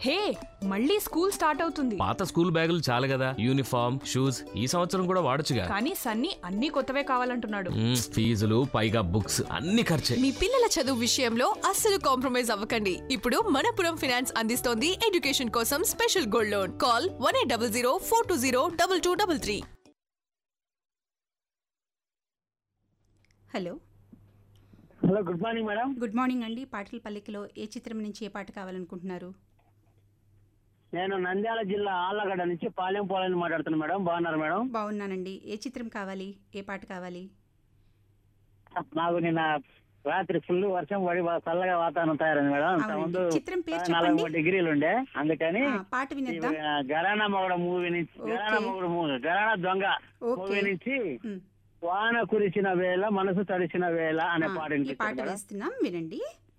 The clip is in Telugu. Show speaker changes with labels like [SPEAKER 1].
[SPEAKER 1] హే మళ్ళీ స్కూల్ స్టార్ట్ అవుతుంది
[SPEAKER 2] పాత స్కూల్ బ్యాగులు చాలు కదా యూనిఫామ్ షూస్ ఈ సంవత్సరం కూడా వాడొచ్చుగా
[SPEAKER 1] కానీ సన్నీ అన్ని కొత్తవే కావాలంటున్నాడు
[SPEAKER 2] మ్మ్, ఫీజులు పైగా బుక్స్ అన్ని ఖర్చే
[SPEAKER 3] మీ పిల్లల చదువు విషయంలో అస్సలు కాంప్రమైజ్ అవ్వకండి ఇప్పుడు మనపురం ఫైనాన్స్ అందిస్తోంది ఎడ్యుకేషన్ కోసం special gold loan call one eight double zero four two zero double two double three
[SPEAKER 4] hello
[SPEAKER 5] hello good morning madam
[SPEAKER 4] good morning అండి పాటల పల్లికలో ఏ చిత్రం నుంచి ఏ పాట కావాలనుకుంటున్నారు
[SPEAKER 5] నేను నంద్యాల జిల్లా ఆళ్ళగడ్డ నుంచి పాలెం పోలని మాట్లాడుతున్నాను మేడం బాగున్నారు మేడం
[SPEAKER 4] బాగున్నానండి ఏ చిత్రం కావాలి ఏ పాట కావాలి
[SPEAKER 5] నాకు నిన్న రాత్రి ఫుల్ వర్షం పడి బాగా చల్లగా వాతావరణం తయారైంది మేడం అంత
[SPEAKER 4] అవునండి.
[SPEAKER 5] ముందు
[SPEAKER 4] చిత్రం పేరు
[SPEAKER 5] నలభై
[SPEAKER 4] చెప్పండి.
[SPEAKER 5] మూడు డిగ్రీలు ఉండే అందుకని
[SPEAKER 4] ఆ, పాట వినేద్దాం
[SPEAKER 5] గరానా మొగడ మూవీ నుంచి Gharana
[SPEAKER 4] okay.
[SPEAKER 5] Mogudu movie Gharana Donga
[SPEAKER 4] okay.
[SPEAKER 5] Movie నుంచి
[SPEAKER 4] ఉమ్.
[SPEAKER 5] వాన కురిసిన వేళ మనసు తడిసిన వేళ అనే
[SPEAKER 4] ఆ,
[SPEAKER 5] పాట
[SPEAKER 4] ఈ పాట
[SPEAKER 5] వినిపిస్తుంది మేడం
[SPEAKER 4] వేస్తున్నాం వినండి